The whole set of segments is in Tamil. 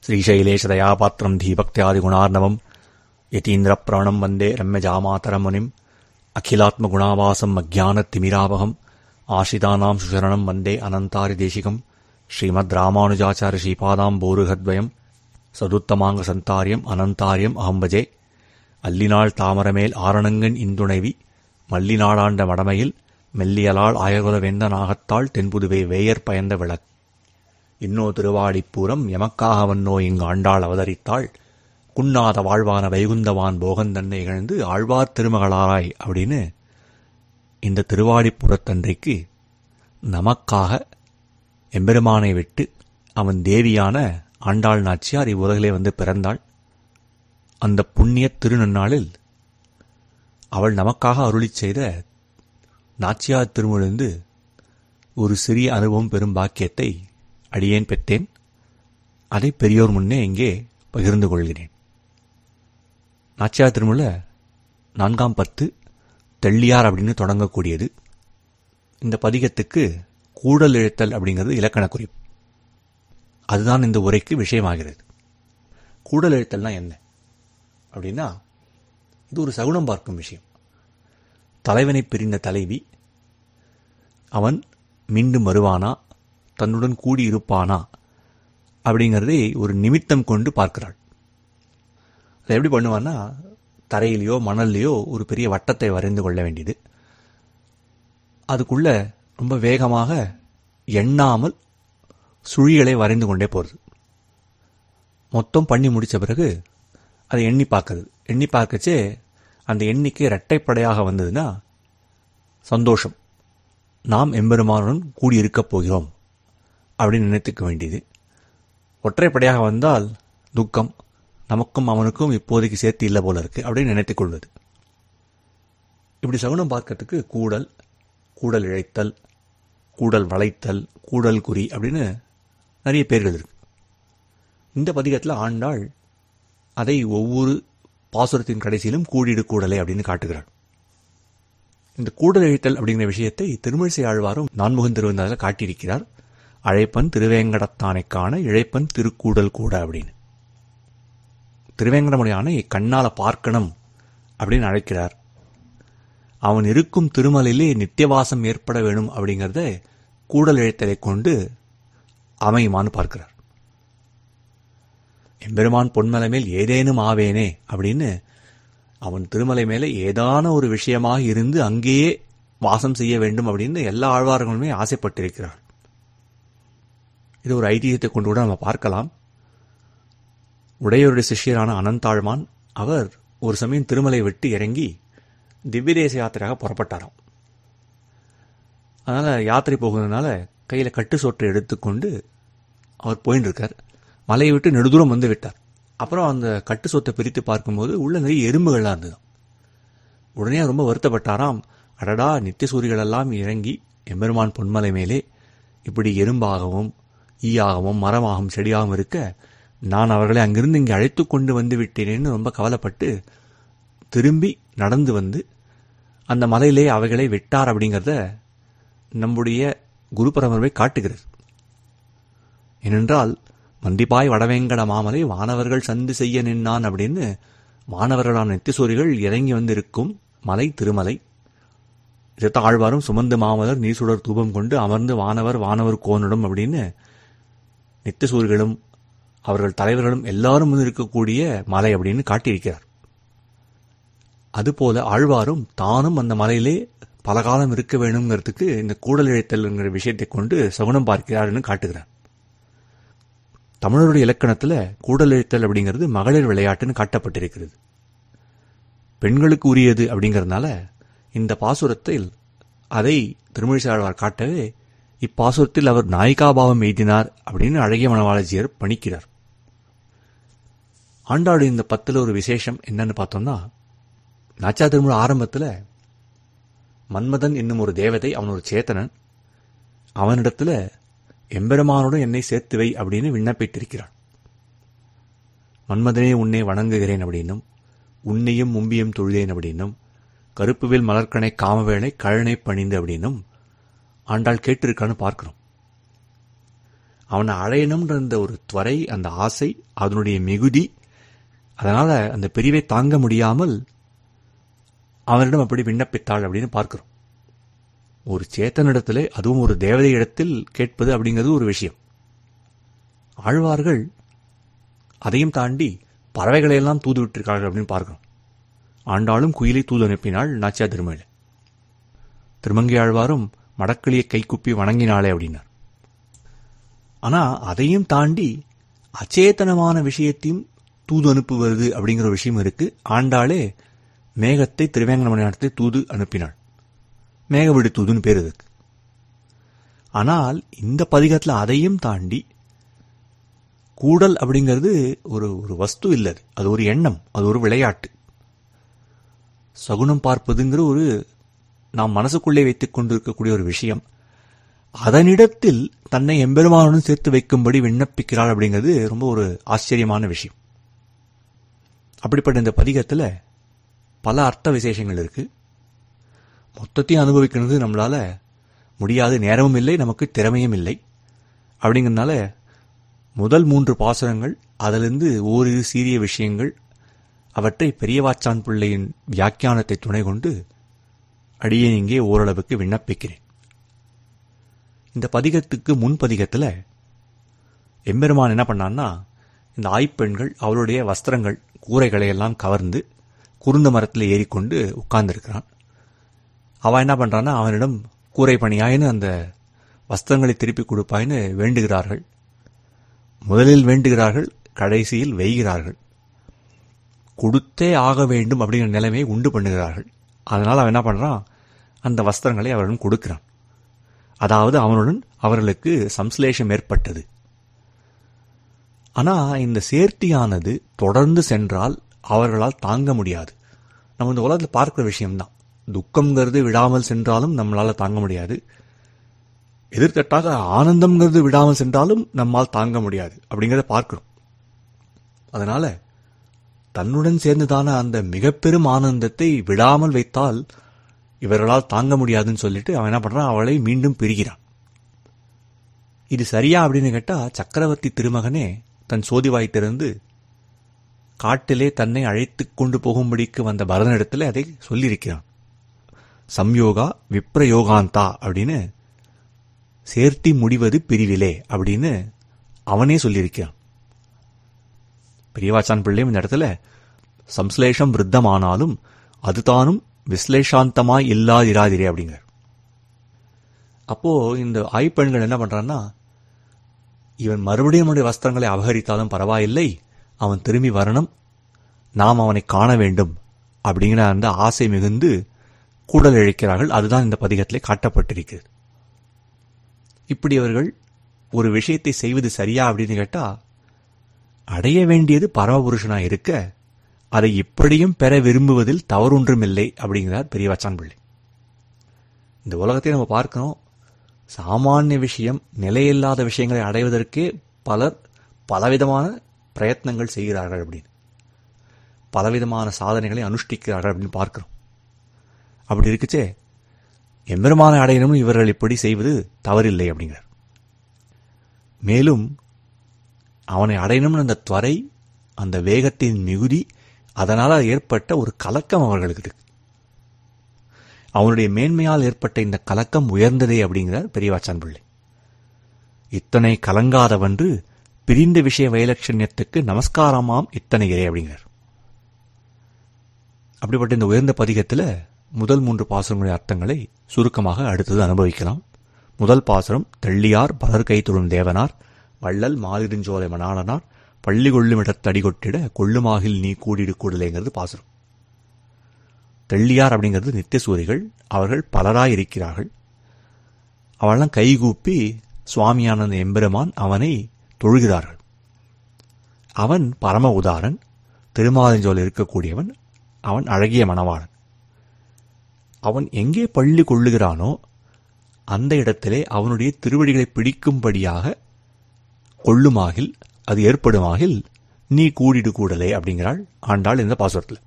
श्रीशैलेशदयापात्रम् धीभक्त्यादिगुणार्णवम् यतीन्द्रप्राणम् वन्दे रम्यजामातरमुनिम् अखिलात्मगुणावासम् अज्ञानतिमिरावहम् आश्रितानाम् सुशरणम् वन्दे अनन्तारिदेशिकम् श्रीमद् रामानुजाचार्य श्रीपादाम् बोरुहद्वयम् சதுத்தமாங்க அனந்தாரியம் அகம்பஜே அல்லினாள் தாமரமேல் ஆரணங்கன் இந்துணைவி மல்லிநாளாண்ட மடமையில் மெல்லியலாள் ஆயர்குல வெந்த நாகத்தாள் தென்புதுவை வேயர் பயந்த விளக் இன்னோ திருவாடிப்பூரம் எமக்காக வன்னோ இங்கு ஆண்டாள் அவதரித்தாள் குன்னாத வாழ்வான வைகுந்தவான் போகந்தன்னை இகழ்ந்து ஆழ்வார் திருமகளாராய் அப்படின்னு இந்த திருவாடிப்புறத்தன்றைக்கு நமக்காக எம்பெருமானை விட்டு அவன் தேவியான ஆண்டாள் நாச்சியார் இவ்வுலகிலே வந்து பிறந்தாள் அந்த புண்ணிய திருநன்னாளில் அவள் நமக்காக அருளிச் செய்த நாச்சியார் திருமொழிந்து ஒரு சிறிய அனுபவம் பெரும் பாக்கியத்தை அடியேன் பெற்றேன் அதை பெரியோர் முன்னே இங்கே பகிர்ந்து கொள்கிறேன் நாச்சியார் திருமொழ நான்காம் பத்து தெள்ளியார் அப்படின்னு தொடங்கக்கூடியது இந்த பதிகத்துக்கு கூடல் இழுத்தல் அப்படிங்கிறது இலக்கண குறிப்பு அதுதான் இந்த உரைக்கு விஷயமாகிறது கூடல் எழுத்தல்னா என்ன அப்படின்னா இது ஒரு சகுனம் பார்க்கும் விஷயம் தலைவனை பிரிந்த தலைவி அவன் மீண்டும் வருவானா தன்னுடன் கூடி இருப்பானா அப்படிங்கிறதை ஒரு நிமித்தம் கொண்டு பார்க்கிறாள் அதை எப்படி பண்ணுவான்னா தரையிலையோ மணல்லையோ ஒரு பெரிய வட்டத்தை வரைந்து கொள்ள வேண்டியது அதுக்குள்ள ரொம்ப வேகமாக எண்ணாமல் சுழிகளை வரைந்து கொண்டே போகிறது மொத்தம் பண்ணி முடித்த பிறகு அதை எண்ணி பார்க்குறது எண்ணி பார்க்கச்சே அந்த எண்ணிக்கை இரட்டைப்படையாக வந்ததுன்னா சந்தோஷம் நாம் எம்பெருமானுடன் கூடியிருக்கப் போகிறோம் அப்படின்னு நினைத்துக்க வேண்டியது ஒற்றைப்படையாக வந்தால் துக்கம் நமக்கும் அவனுக்கும் இப்போதைக்கு சேர்த்து இல்லை போல இருக்கு அப்படின்னு நினைத்துக் கொள்வது இப்படி சகுனம் பார்க்கறதுக்கு கூடல் கூடல் இழைத்தல் கூடல் வளைத்தல் கூடல் குறி அப்படின்னு நிறைய பேர்கள் இருக்கு இந்த பதிகத்தில் ஆண்டாள் அதை ஒவ்வொரு பாசுரத்தின் கடைசியிலும் கூடிடு கூடலை அப்படின்னு காட்டுகிறாள் இந்த கூடல் எழுத்தல் அப்படிங்கிற விஷயத்தை திருமிழிசை ஆழ்வாரும் நான்முகன் திருவந்தாதில் காட்டியிருக்கிறார் அழைப்பன் திருவேங்கடத்தானை காண இழைப்பன் திருக்கூடல் கூட அப்படின்னு திருவேங்கடமுடையானை கண்ணால பார்க்கணும் அப்படின்னு அழைக்கிறார் அவன் இருக்கும் திருமலையிலே நித்தியவாசம் ஏற்பட வேணும் அப்படிங்கிறத கூடல் எழுத்தலை கொண்டு அமையுமான்னு பார்க்கிறார் எம்பெருமான் பொன்மலை மேல் ஏதேனும் ஆவேனே அப்படின்னு அவன் திருமலை மேலே ஏதான ஒரு விஷயமாக இருந்து அங்கேயே வாசம் செய்ய வேண்டும் அப்படின்னு எல்லா ஆழ்வார்களுமே ஆசைப்பட்டிருக்கிறார் இது ஒரு ஐதியத்தை கொண்டு கூட நம்ம பார்க்கலாம் உடையோருடைய சிஷ்யரான அனந்தாழ்மான் அவர் ஒரு சமயம் திருமலை விட்டு இறங்கி திவ்யதேச யாத்திரையாக புறப்பட்டாராம் அதனால் யாத்திரை போகிறதுனால கையில் கட்டு சோற்றை எடுத்துக்கொண்டு அவர் போயின்னு இருக்கார் மலையை விட்டு நெடுதூரம் வந்து விட்டார் அப்புறம் அந்த கட்டு சொத்தை பிரித்து பார்க்கும்போது உள்ள நிறைய எறும்புகள்லாம் இருந்தது உடனே ரொம்ப வருத்தப்பட்டாராம் அடடா நித்திய சூரிகளெல்லாம் இறங்கி எம்பெருமான் பொன்மலை மேலே இப்படி எறும்பாகவும் ஈயாகவும் மரமாகவும் செடியாகவும் இருக்க நான் அவர்களை அங்கிருந்து இங்கே அழைத்து கொண்டு வந்து விட்டேனேன்னு ரொம்ப கவலைப்பட்டு திரும்பி நடந்து வந்து அந்த மலையிலே அவைகளை விட்டார் அப்படிங்கிறத நம்முடைய குரு பரம்பரை காட்டுகிறது ஏனென்றால் மண்டிப்பாய் வடவேங்கட மாமலை வானவர்கள் சந்து செய்ய நின்னான் அப்படின்னு வானவர்களான நித்திசூரிகள் இறங்கி வந்திருக்கும் மலை திருமலை இதைத்தான் ஆழ்வாரும் சுமந்து மாமலர் நீசுடர் தூபம் கொண்டு அமர்ந்து வானவர் வானவர் கோனுடும் அப்படின்னு நித்திசூரிகளும் அவர்கள் தலைவர்களும் எல்லாரும் வந்து இருக்கக்கூடிய மலை அப்படின்னு காட்டியிருக்கிறார் அதுபோல ஆழ்வாரும் தானும் அந்த மலையிலே பல காலம் இருக்க வேணுங்கிறதுக்கு இந்த கூடல் இழைத்தல்ங்கிற விஷயத்தை கொண்டு சகுனம் பார்க்கிறார்னு காட்டுகிறார் தமிழருடைய இலக்கணத்தில் கூடல் இழைத்தல் அப்படிங்கிறது மகளிர் விளையாட்டுன்னு காட்டப்பட்டிருக்கிறது பெண்களுக்கு உரியது அப்படிங்கிறதுனால இந்த பாசுரத்தில் அதை திருமழிசாழ்வார் காட்டவே இப்பாசுரத்தில் அவர் நாயிகாபாவம் எய்தினார் அப்படின்னு அழகிய மனவாளஜியர் பணிக்கிறார் ஆண்டாடு இந்த பத்தில் ஒரு விசேஷம் என்னன்னு பார்த்தோம்னா நாச்சா திருமண ஆரம்பத்தில் மன்மதன் என்னும் ஒரு தேவதை அவன் ஒரு சேத்தனன் அவனிடத்துல எம்பெருமானுடன் என்னை சேர்த்து வை அப்படின்னு விண்ணப்பித்திருக்கிறான் மன்மதனே உன்னை வணங்குகிறேன் அப்படின்னும் உன்னையும் மும்பியும் தொழுதேன் அப்படின்னும் கருப்புவேல் மலர்கனை காமவேளை கழனை பணிந்து அப்படின்னும் ஆண்டாள் கேட்டிருக்கான்னு பார்க்கிறோம் அவனை அடையணும்ன்ற அந்த ஒரு துவரை அந்த ஆசை அதனுடைய மிகுதி அதனால அந்த பிரிவை தாங்க முடியாமல் அவனிடம் அப்படி விண்ணப்பித்தாள் அப்படின்னு பார்க்கிறோம் ஒரு சேத்தனிடத்திலே அதுவும் ஒரு தேவதை இடத்தில் கேட்பது அப்படிங்கிறது ஒரு விஷயம் ஆழ்வார்கள் அதையும் தாண்டி பறவைகளை எல்லாம் தூது விட்டிருக்கார்கள் அப்படின்னு பார்க்கிறோம் ஆண்டாளும் குயிலை தூது அனுப்பினாள் நாச்சியா திருமயில திருமங்கை ஆழ்வாரும் மடக்கிளியை கைக்குப்பி வணங்கினாளே அப்படின்னார் ஆனா அதையும் தாண்டி அச்சேதனமான விஷயத்தையும் தூது அனுப்புவது அப்படிங்கிற ஒரு விஷயம் இருக்கு ஆண்டாளே மேகத்தை திருவேங்கடமணியாட்டத்தை தூது அனுப்பினாள் மேகவிடு தூதுன்னு பேர் இதுக்கு ஆனால் இந்த பதிகத்தில் அதையும் தாண்டி கூடல் அப்படிங்கிறது ஒரு ஒரு வஸ்து இல்லை அது. அது ஒரு எண்ணம் அது ஒரு விளையாட்டு சகுனம் பார்ப்பதுங்கிற ஒரு நாம் மனசுக்குள்ளே வைத்துக் கொண்டிருக்கக்கூடிய ஒரு விஷயம் அதனிடத்தில் தன்னை எம்பெருமானுடன் சேர்த்து வைக்கும்படி விண்ணப்பிக்கிறாள் அப்படிங்கிறது ரொம்ப ஒரு ஆச்சரியமான விஷயம் அப்படிப்பட்ட இந்த பதிகத்தில் பல அர்த்த விசேஷங்கள் இருக்கு மொத்தத்தையும் அனுபவிக்கிறது நம்மளால முடியாது நேரமும் இல்லை நமக்கு திறமையும் இல்லை அப்படிங்கிறதுனால முதல் மூன்று பாசுரங்கள் அதிலிருந்து ஓரிரு சீரிய விஷயங்கள் அவற்றை பெரியவாச்சான் பிள்ளையின் வியாக்கியானத்தை துணை கொண்டு அடியேன் இங்கே ஓரளவுக்கு விண்ணப்பிக்கிறேன் இந்த பதிகத்துக்கு முன் பதிகத்தில் எம்பெருமான் என்ன பண்ணான்னா இந்த ஆய்ப்பெண்கள் அவளுடைய வஸ்திரங்கள் கூரைகளை எல்லாம் கவர்ந்து குருந்த மரத்தில் ஏறிக்கொண்டு உட்கார்ந்திருக்கிறான் அவன் என்ன பண்றான்னா அவனிடம் கூரை பணியாயின்னு அந்த வஸ்திரங்களை திருப்பி கொடுப்பாயின்னு வேண்டுகிறார்கள் முதலில் வேண்டுகிறார்கள் கடைசியில் வெய்கிறார்கள் கொடுத்தே ஆக வேண்டும் அப்படிங்கிற நிலைமையை உண்டு பண்ணுகிறார்கள் அதனால் அவன் என்ன பண்றான் அந்த வஸ்திரங்களை அவரிடம் கொடுக்கிறான் அதாவது அவனுடன் அவர்களுக்கு சம்ஸ்லேஷம் ஏற்பட்டது ஆனா இந்த சேர்த்தியானது தொடர்ந்து சென்றால் அவர்களால் தாங்க முடியாது நம்ம இந்த உலகத்தில் பார்க்கிற விஷயம்தான் துக்கம்ங்கிறது விடாமல் சென்றாலும் நம்மளால தாங்க முடியாது எதிர்த்தட்டாக ஆனந்தம்ங்கிறது விடாமல் சென்றாலும் நம்மால் தாங்க முடியாது அப்படிங்கிறத பார்க்கிறோம் அதனால தன்னுடன் சேர்ந்ததான அந்த மிக பெரும் ஆனந்தத்தை விடாமல் வைத்தால் இவர்களால் தாங்க முடியாதுன்னு சொல்லிட்டு அவன் என்ன பண்றான் அவளை மீண்டும் பிரிகிறான் இது சரியா அப்படின்னு கேட்டா சக்கரவர்த்தி திருமகனே தன் சோதிவாய் திறந்து காட்டிலே தன்னை அழைத்துக் கொண்டு போகும்படிக்கு வந்த பரதனிடத்தில் அதை சொல்லியிருக்கிறான் சம்யோகா விப்ரயோகாந்தா அப்படின்னு சேர்த்தி முடிவது பிரிவிலே அப்படின்னு அவனே சொல்லியிருக்கிறான் பெரியவாச்சான் பிள்ளையும் இந்த இடத்துல சம்ஸ்லேஷம் விருத்தமானாலும் அதுதானும் விஸ்லேஷாந்தமாய் இல்லாதிராதிரே அப்படிங்கிறார் அப்போ இந்த ஆய்ப்பெண்கள் என்ன பண்றான்னா இவன் மறுபடியும் அவனுடைய வஸ்திரங்களை அபகரித்தாலும் பரவாயில்லை அவன் திரும்பி வரணும் நாம் அவனை காண வேண்டும் அப்படிங்கிற அந்த ஆசை மிகுந்து கூடல் இழைக்கிறார்கள் அதுதான் இந்த பதிகத்திலே காட்டப்பட்டிருக்கிறது இப்படி அவர்கள் ஒரு விஷயத்தை செய்வது சரியா அப்படின்னு கேட்டா அடைய வேண்டியது பரமபுருஷனா இருக்க அதை இப்படியும் பெற விரும்புவதில் தவறொன்றுமில்லை அப்படிங்கிறார் பெரியவாச்சான் பிள்ளை இந்த உலகத்தை நம்ம பார்க்கிறோம் சாமானிய விஷயம் நிலையில்லாத விஷயங்களை அடைவதற்கே பலர் பலவிதமான பிரயத்னங்கள் செய்கிறார்கள் அப்படின்னு பலவிதமான சாதனைகளை அனுஷ்டிக்கிறார்கள் அப்படின்னு பார்க்கிறோம் அப்படி இருக்குச்சே எம்பெருமான அடையணும்னு இவர்கள் இப்படி செய்வது தவறில்லை அப்படிங்கிறார் மேலும் அவனை அடையணும்னு அந்த துவரை அந்த வேகத்தின் மிகுதி அதனால ஏற்பட்ட ஒரு கலக்கம் அவர்களுக்கு இருக்கு அவனுடைய மேன்மையால் ஏற்பட்ட இந்த கலக்கம் உயர்ந்ததே அப்படிங்கிறார் பெரியவாச்சான் பிள்ளை இத்தனை கலங்காதவன்று பிரிந்த விஷய வைலட்சண்யத்துக்கு நமஸ்காரமாம் இத்தனைகிறே அப்படிங்கிறார் அப்படிப்பட்ட இந்த உயர்ந்த பதிகத்தில் முதல் மூன்று பாசுரங்களுடைய அர்த்தங்களை சுருக்கமாக அடுத்தது அனுபவிக்கலாம் முதல் பாசுரம் தெள்ளியார் பலர் கை தொழும் தேவனார் வள்ளல் மாலிருஞ்சோலை மணாளனார் பள்ளி கொள்ளுமிடத்தடி கொட்டிட கொள்ளுமாகில் நீ கூடிடு கூடலேங்கிறது பாசுரம் தெள்ளியார் அப்படிங்கிறது நித்தியசூரிகள் அவர்கள் பலராய் இருக்கிறார்கள் அவெல்லாம் கைகூப்பி சுவாமியானந்த எம்பெருமான் அவனை தொழுகிறார்கள் அவன் பரம உதாரன் திருமாலிஞ்சோல் இருக்கக்கூடியவன் அவன் அழகிய மணவாளன் அவன் எங்கே பள்ளி கொள்ளுகிறானோ அந்த இடத்திலே அவனுடைய திருவடிகளை பிடிக்கும்படியாக கொள்ளுமாகில் அது ஏற்படுமாகில் நீ கூடிடு கூடலே அப்படிங்கிறாள் ஆண்டாள் இந்த பாசுரத்தில்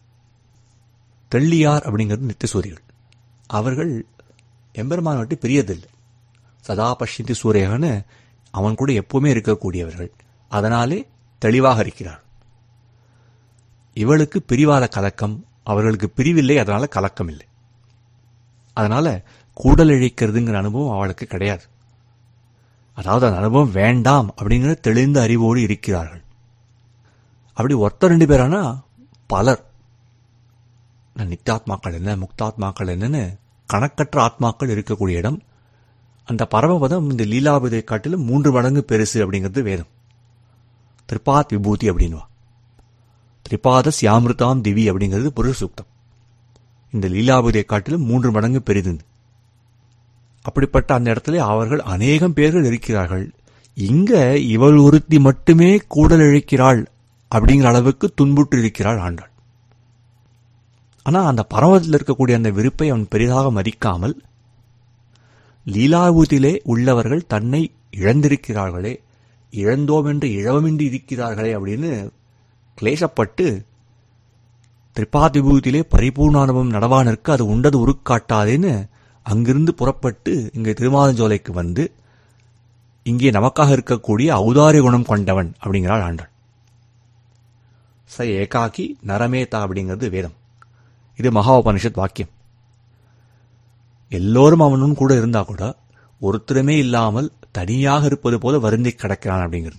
தெள்ளியார் அப்படிங்கிறது நித்தியசூரிகள் அவர்கள் எம்பெருமான் விட்டு பிரியதில்லை சதா பஷ்யந்தி சூரியகன்னு அவன் கூட எப்பவுமே இருக்கக்கூடியவர்கள் அதனாலே தெளிவாக இருக்கிறார் இவளுக்கு பிரிவாத கலக்கம் அவர்களுக்கு பிரிவில்லை அதனால கலக்கம் இல்லை அதனால கூடல் இழைக்கிறதுங்கிற அனுபவம் அவளுக்கு கிடையாது அதாவது அந்த அனுபவம் வேண்டாம் அப்படிங்கிற தெளிந்த அறிவோடு இருக்கிறார்கள் அப்படி ஒருத்தர் ரெண்டு பேரானா பலர் நித்தியாத்மாக்கள் என்ன முக்தாத்மாக்கள் என்னன்னு கணக்கற்ற ஆத்மாக்கள் இருக்கக்கூடிய இடம் அந்த பரமபதம் இந்த லீலாபதை காட்டிலும் மூன்று மடங்கு பெருசு அப்படிங்கிறது வேதம் திரிபாத் விபூதி அப்படின்வா திரிபாத சியாமிருதாம் திவி அப்படிங்கிறது புருஷ சூக்தம் இந்த லீலாபதியை காட்டிலும் மூன்று மடங்கு பெரிது அப்படிப்பட்ட அந்த இடத்துல அவர்கள் அநேகம் பேர்கள் இருக்கிறார்கள் இங்க இவள் ஒருத்தி மட்டுமே கூடல் இழைக்கிறாள் அப்படிங்கிற அளவுக்கு துன்புற்று இருக்கிறாள் ஆண்டாள் ஆனா அந்த பரமத்தில் இருக்கக்கூடிய அந்த விருப்பை அவன் பெரிதாக மதிக்காமல் லீலாபூதியிலே உள்ளவர்கள் தன்னை இழந்திருக்கிறார்களே இழந்தோம் என்று இழவமின்றி இருக்கிறார்களே அப்படின்னு கிளேசப்பட்டு திரிபாதிபூதியிலே பரிபூர்ணானுபவம் நடவானிற்கு அது உண்டது உருக்காட்டாதேன்னு அங்கிருந்து புறப்பட்டு இங்கே திருமாதஞ்சோலைக்கு வந்து இங்கே நமக்காக இருக்கக்கூடிய ஔதாரிய குணம் கொண்டவன் அப்படிங்கிறாள் ஆண்டாள் ச ஏகாக்கி நரமேதா அப்படிங்கிறது வேதம் இது மகா உபனிஷத் வாக்கியம் எல்லோரும் அவனும் கூட இருந்தா கூட ஒருத்தருமே இல்லாமல் தனியாக இருப்பது போல வருந்தி கிடக்கிறான் அப்படிங்கிறது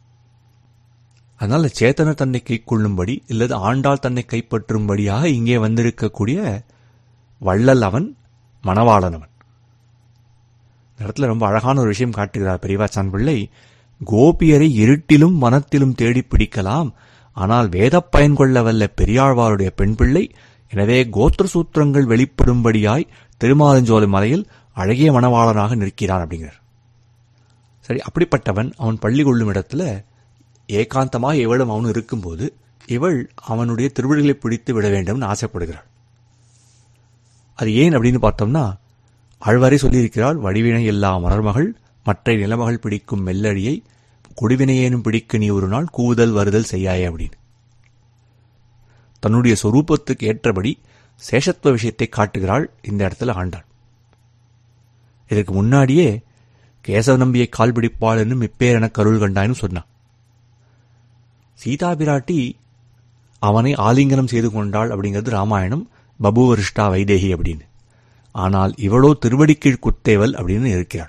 அதனால சேத்தன தன்னை கைக்கொள்ளும்படி இல்லது ஆண்டாள் தன்னை கைப்பற்றும்படியாக இங்கே வந்திருக்கக்கூடிய வள்ளல் அவன் மணவாளன் அவன் இந்த இடத்துல ரொம்ப அழகான ஒரு விஷயம் காட்டுகிறார் பெரியவாச்சான் பிள்ளை கோபியரை இருட்டிலும் வனத்திலும் தேடி பிடிக்கலாம் ஆனால் வேத பயன் கொள்ள வல்ல பெரியாழ்வாருடைய பெண் பிள்ளை எனவே கோத்திர சூத்திரங்கள் வெளிப்படும்படியாய் திருமாலஞ்சோலை மலையில் அழகிய மணவாளனாக நிற்கிறான் அப்படிங்கிறார் சரி அப்படிப்பட்டவன் அவன் பள்ளி கொள்ளும் இடத்துல ஏகாந்தமாக இவளும் அவனும் இருக்கும்போது இவள் அவனுடைய திருவிழிகளை பிடித்து விட வேண்டும்னு ஆசைப்படுகிறாள் அது ஏன் அப்படின்னு பார்த்தோம்னா ஆழ்வாரே சொல்லியிருக்கிறாள் வடிவினை எல்லா மலர்மகள் மற்ற நிலமகள் பிடிக்கும் மெல்லடியை குடிவினையேனும் பிடிக்க நீ ஒரு நாள் கூவுதல் வருதல் செய்யாயே அப்படின்னு தன்னுடைய சொரூபத்துக்கு ஏற்றபடி சேஷத்துவ விஷயத்தை காட்டுகிறாள் இந்த இடத்துல ஆண்டாள் இதற்கு முன்னாடியே கேசவ நம்பியை கால் பிடிப்பாள் என்னும் இப்பேரென கருள் கண்டாயின்னு சொன்னான் சீதா பிராட்டி அவனை ஆலிங்கனம் செய்து கொண்டாள் அப்படிங்கிறது ராமாயணம் பபுவரிஷ்டா வைதேகி அப்படின்னு ஆனால் இவளோ திருவடிக்கீழ் குத்தேவல் அப்படின்னு இருக்கிறாள்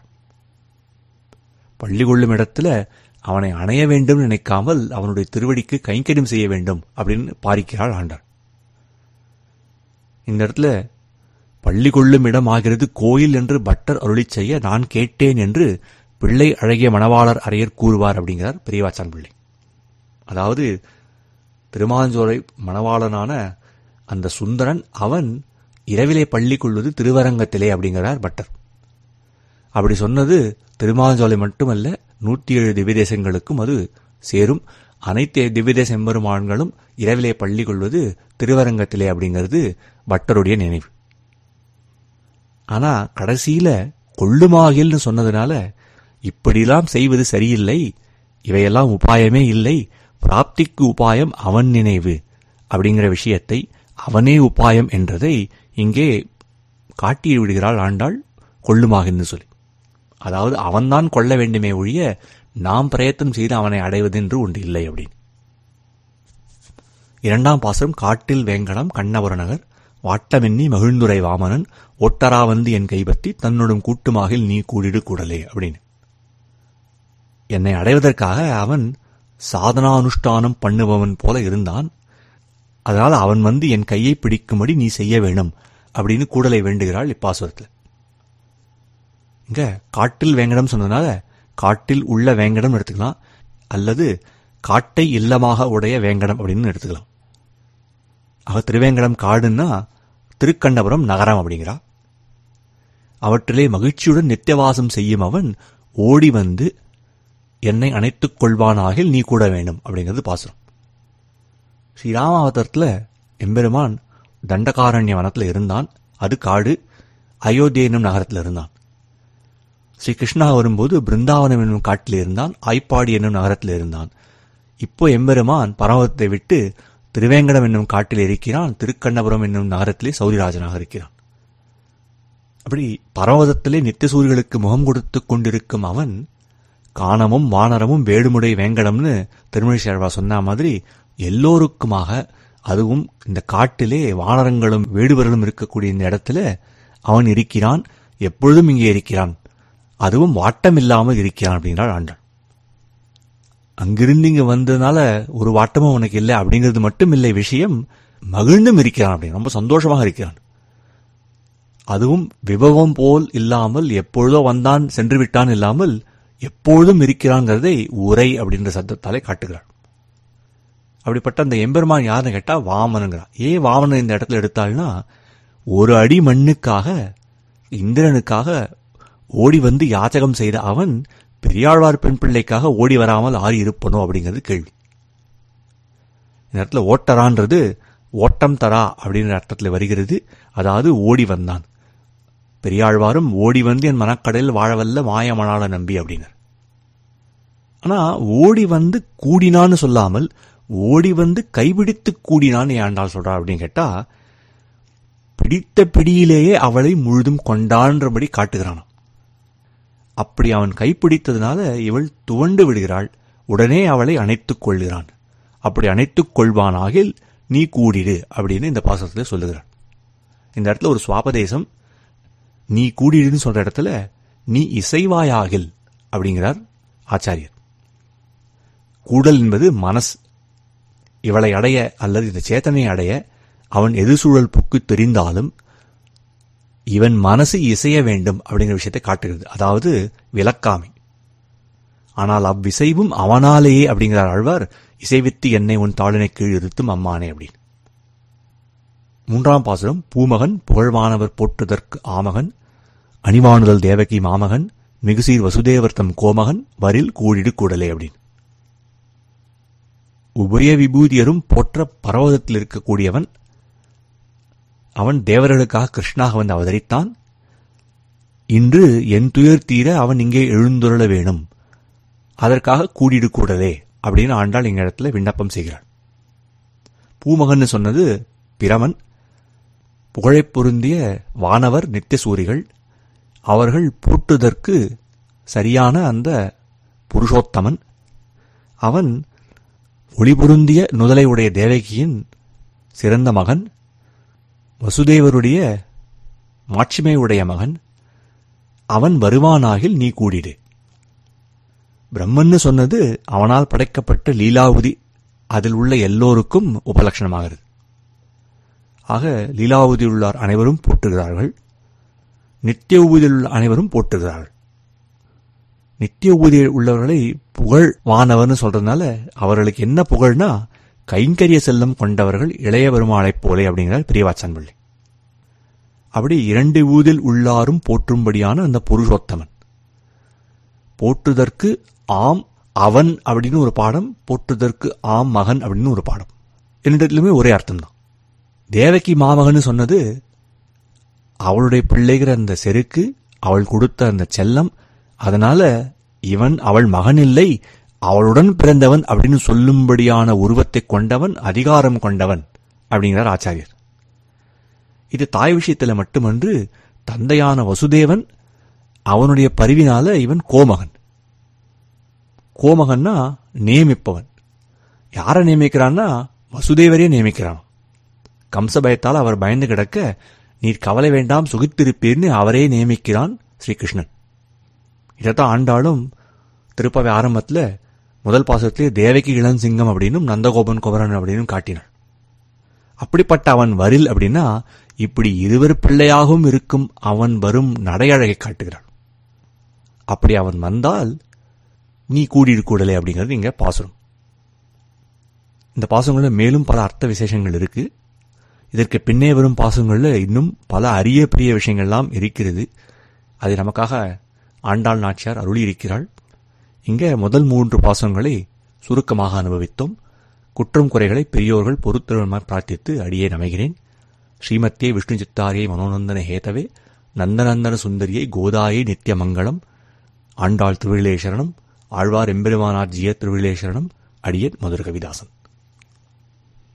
பள்ளி கொள்ளும் இடத்துல அவனை அணைய வேண்டும் நினைக்காமல் அவனுடைய திருவடிக்கு கைங்கரியம் செய்ய வேண்டும் அப்படின்னு பாரிக்கிறாள் ஆண்டாள் இந்த இடத்துல பள்ளி கொள்ளும் இடம் ஆகிறது கோயில் என்று பட்டர் அருளிச் செய்ய நான் கேட்டேன் என்று பிள்ளை அழகிய மணவாளர் அறையர் கூறுவார் அப்படிங்கிறார் பெரியவாச்சான் பிள்ளை அதாவது திருமாஞ்சோலை மணவாளனான அந்த சுந்தரன் அவன் இரவிலே பள்ளி கொள்வது திருவரங்கத்திலே அப்படிங்கிறார் பட்டர் அப்படி சொன்னது திருமாஞ்சோலை மட்டுமல்ல நூற்றி ஏழு திவ்யதேசங்களுக்கும் அது சேரும் அனைத்து திவ்யதேச எம்பெருமான்களும் இரவிலே பள்ளி கொள்வது திருவரங்கத்திலே அப்படிங்கிறது பட்டருடைய நினைவு ஆனா கடைசியில கொள்ளுமாகில்னு சொன்னதுனால இப்படிலாம் செய்வது சரியில்லை இவையெல்லாம் உபாயமே இல்லை பிராப்திக்கு உபாயம் அவன் நினைவு அப்படிங்கிற விஷயத்தை அவனே உபாயம் என்றதை இங்கே காட்டி விடுகிறாள் ஆண்டாள் கொள்ளுமாகின்னு சொல்லி அதாவது அவன்தான் கொள்ள வேண்டுமே ஒழிய நாம் பிரயத்தனம் செய்து அவனை அடைவது என்று ஒன்று இல்லை அப்படின்னு இரண்டாம் பாசம் காட்டில் வேங்கடம் கண்ணபுரநகர் வாட்டமென்னி மகிழ்ந்துரை வாமனன் ஒட்டரா வந்து என் கைப்பற்றி தன்னுடன் கூட்டுமாகில் நீ கூடிடு கூடலே அப்படின்னு என்னை அடைவதற்காக அவன் சாதனானுஷ்டானம் பண்ணுபவன் போல இருந்தான் அதனால் அவன் வந்து என் கையை பிடிக்கும்படி நீ செய்ய வேணும் அப்படின்னு கூடலை வேண்டுகிறாள் இப்பாசுரத்தில் இங்க காட்டில் வேங்கடம் சொன்னதுனால காட்டில் உள்ள வேங்கடம் எடுத்துக்கலாம் அல்லது காட்டை இல்லமாக உடைய வேங்கடம் அப்படின்னு எடுத்துக்கலாம் அவ திருவேங்கடம் காடுன்னா திருக்கண்ணபுரம் நகரம் அப்படிங்கிறா அவற்றிலே மகிழ்ச்சியுடன் நித்தியவாசம் செய்யும் அவன் ஓடி வந்து என்னை அணைத்துக் கொள்வானாகில் நீ கூட வேண்டும் அப்படிங்கிறது பாசுரம் ஸ்ரீராமாவதத்தில் எம்பெருமான் தண்டகாரண்ய வனத்தில் இருந்தான் அது காடு அயோத்திய என்னும் நகரத்தில் இருந்தான் ஸ்ரீ கிருஷ்ணா வரும்போது பிருந்தாவனம் என்னும் காட்டில் இருந்தான் ஆய்ப்பாடி என்னும் நகரத்தில் இருந்தான் இப்போ எம்பெருமான் பரமத்தை விட்டு திருவேங்கடம் என்னும் காட்டில் இருக்கிறான் திருக்கண்ணபுரம் என்னும் நகரத்திலே சௌரிராஜனாக இருக்கிறான் அப்படி பரவதத்திலே நித்தியசூரிகளுக்கு முகம் கொடுத்து கொண்டிருக்கும் அவன் காணமும் வானரமும் வேடுமுடை வேங்கடம்னு திருமணி சேர்வா சொன்ன மாதிரி எல்லோருக்குமாக அதுவும் இந்த காட்டிலே வானரங்களும் வேடுவர்களும் இருக்கக்கூடிய இந்த இடத்துல அவன் இருக்கிறான் எப்பொழுதும் இங்கே இருக்கிறான் அதுவும் வாட்டமில்லாமல் இருக்கிறான் அப்படின்றாள் ஆண்டாள் அங்கிருந்து இங்க வந்ததுனால ஒரு வாட்டமும் உனக்கு இல்லை அப்படிங்கிறது மட்டும் இல்லை விஷயம் மகிழ்ந்தும் இருக்கிறான் அப்படின்னு ரொம்ப சந்தோஷமாக இருக்கிறான் அதுவும் விபவம் போல் இல்லாமல் எப்பொழுதோ வந்தான் சென்று விட்டான் இல்லாமல் எப்பொழுதும் இருக்கிறாங்கிறதை உரை அப்படின்ற சத்தத்தாலே காட்டுகிறார் அப்படிப்பட்ட அந்த எம்பெருமான் யாருன்னு கேட்டா வாமனுங்கிறான் ஏன் வாமனன் இந்த இடத்துல எடுத்தாள்னா ஒரு அடி மண்ணுக்காக இந்திரனுக்காக ஓடி வந்து யாச்சகம் செய்த அவன் பெரியாழ்வார் பெண் பிள்ளைக்காக ஓடி வராமல் ஆறி இருப்பனோ அப்படிங்கிறது கேள்வி இந்த இடத்துல ஓட்டரான்றது ஓட்டம் தரா அப்படின்ற அர்த்தத்தில் வருகிறது அதாவது ஓடி வந்தான் பெரியாழ்வாரும் ஓடி வந்து என் மனக்கடலில் வாழவல்ல மாயமணால நம்பி அப்படின்னார் ஆனா ஓடி வந்து கூடினான்னு சொல்லாமல் ஓடி வந்து கைபிடித்து கூடினான்னு ஏண்டால் சொல்றா அப்படின்னு கேட்டா பிடித்த பிடியிலேயே அவளை முழுதும் கொண்டான்றபடி காட்டுகிறானாம் அப்படி அவன் கைப்பிடித்ததுனால இவள் துவண்டு விடுகிறாள் உடனே அவளை அணைத்துக் கொள்கிறான் அப்படி அணைத்துக் கொள்வானாகில் நீ கூடிடு அப்படின்னு இந்த பாசத்துல சொல்லுகிறாள் இந்த இடத்துல ஒரு சுவாபதேசம் நீ கூடிடுன்னு சொல்ற இடத்துல நீ இசைவாயாகில் அப்படிங்கிறார் ஆச்சாரியர் கூடல் என்பது மனஸ் இவளை அடைய அல்லது இந்த சேத்தனை அடைய அவன் எதிர்சூழல் புக்கு தெரிந்தாலும் இவன் மனசு இசைய வேண்டும் அப்படிங்கிற விஷயத்தை காட்டுகிறது அதாவது விளக்காமை ஆனால் அவ்விசைவும் அவனாலேயே அப்படிங்கிறார் ஆழ்வார் இசைவித்து என்னை உன் தாளினை கீழ் இருத்தும் அம்மானே அப்படின்னு மூன்றாம் பாசுரம் பூமகன் புகழ்வானவர் போற்றுதற்கு ஆமகன் அணிவானுதல் தேவகி மாமகன் மிகுசீர் வசுதேவர்த்தம் கோமகன் வரில் கூடிடு கூடலே அப்படின்னு உபய விபூதியரும் போற்ற பரவதத்தில் இருக்கக்கூடியவன் அவன் தேவர்களுக்காக கிருஷ்ணாக வந்து அவதரித்தான் இன்று என் துயர் தீர அவன் இங்கே எழுந்துருள வேணும் அதற்காக கூடிடு கூடலே அப்படின்னு ஆண்டாள் இங்க இடத்துல விண்ணப்பம் செய்கிறாள் பூமகன் சொன்னது பிரமன் புகழைப் பொருந்திய வானவர் நித்தியசூரிகள் அவர்கள் போற்றுதற்கு சரியான அந்த புருஷோத்தமன் அவன் ஒளிபொருந்திய நுதலை உடைய தேவகியின் சிறந்த மகன் வசுதேவருடைய மாட்சிமை உடைய மகன் அவன் வருவானாகில் நீ கூடிடு பிரம்மன்னு சொன்னது அவனால் படைக்கப்பட்ட லீலாவதி அதில் உள்ள எல்லோருக்கும் உபலட்சணமாகிறது ஆக லீலாவதி உள்ளார் அனைவரும் போற்றுகிறார்கள் நித்திய ஊதியில் உள்ள அனைவரும் போற்றுகிறார்கள் நித்திய ஊதியில் உள்ளவர்களை புகழ் வானவர்னு சொல்றதுனால அவர்களுக்கு என்ன புகழ்னா கைங்கரிய செல்லம் கொண்டவர்கள் இளைய பெருமாளைப் போலே அப்படிங்கிறார் பிரியவாச்சன் பிள்ளை அப்படி இரண்டு ஊதில் உள்ளாரும் போற்றும்படியான அந்த புருஷோத்தமன் போற்றுதற்கு ஆம் அவன் அப்படின்னு ஒரு பாடம் போற்றுதற்கு ஆம் மகன் அப்படின்னு ஒரு பாடம் இரண்டுமே ஒரே அர்த்தம்தான் தேவகி மாமகன் சொன்னது அவளுடைய பிள்ளைகிற அந்த செருக்கு அவள் கொடுத்த அந்த செல்லம் அதனால இவன் அவள் மகன் இல்லை அவளுடன் பிறந்தவன் அப்படின்னு சொல்லும்படியான உருவத்தை கொண்டவன் அதிகாரம் கொண்டவன் அப்படிங்கிறார் ஆச்சாரியர் இது தாய் விஷயத்துல மட்டுமன்று தந்தையான வசுதேவன் அவனுடைய பரிவினால இவன் கோமகன் கோமகன்னா நியமிப்பவன் யாரை நியமிக்கிறான்னா வசுதேவரையே நியமிக்கிறான் கம்ச பயத்தால் அவர் பயந்து கிடக்க நீர் கவலை வேண்டாம் சுகித்திருப்பீர்னு அவரே நியமிக்கிறான் ஸ்ரீகிருஷ்ணன் இதைத்தான் ஆண்டாலும் திருப்பவை ஆரம்பத்துல முதல் பாசத்திலே தேவகி இளஞ்சிங்கம் அப்படின்னும் நந்தகோபன் குமரன் அப்படின்னும் காட்டினான் அப்படிப்பட்ட அவன் வரில் அப்படின்னா இப்படி இருவர் பிள்ளையாகவும் இருக்கும் அவன் வரும் நடையழகை காட்டுகிறான் அப்படி அவன் வந்தால் நீ கூடிடு கூடலே அப்படிங்கிறது இங்க பாசுரம் இந்த பாசங்கள்ல மேலும் பல அர்த்த விசேஷங்கள் இருக்கு இதற்கு பின்னே வரும் பாசங்கள்ல இன்னும் பல அரிய பிரிய விஷயங்கள்லாம் இருக்கிறது அதை நமக்காக ஆண்டாள் நாச்சியார் அருளி இருக்கிறாள் இங்க முதல் மூன்று பாசங்களை சுருக்கமாக அனுபவித்தோம் குற்றம் குறைகளை பெரியோர்கள் பொறுத்தருமாய் பிரார்த்தித்து அடியே நமைகிறேன் ஸ்ரீமத்தியே விஷ்ணு சித்தாரியை மனோநந்தன ஹேதவே நந்தநந்தன சுந்தரியை கோதாயை நித்திய மங்களம் ஆண்டாள் திருவிழேசரணம் ஆழ்வார் எம்பெருமானார் ஜிய திருவிழேசரணம் அடியேன் மதுர கவிதாசன்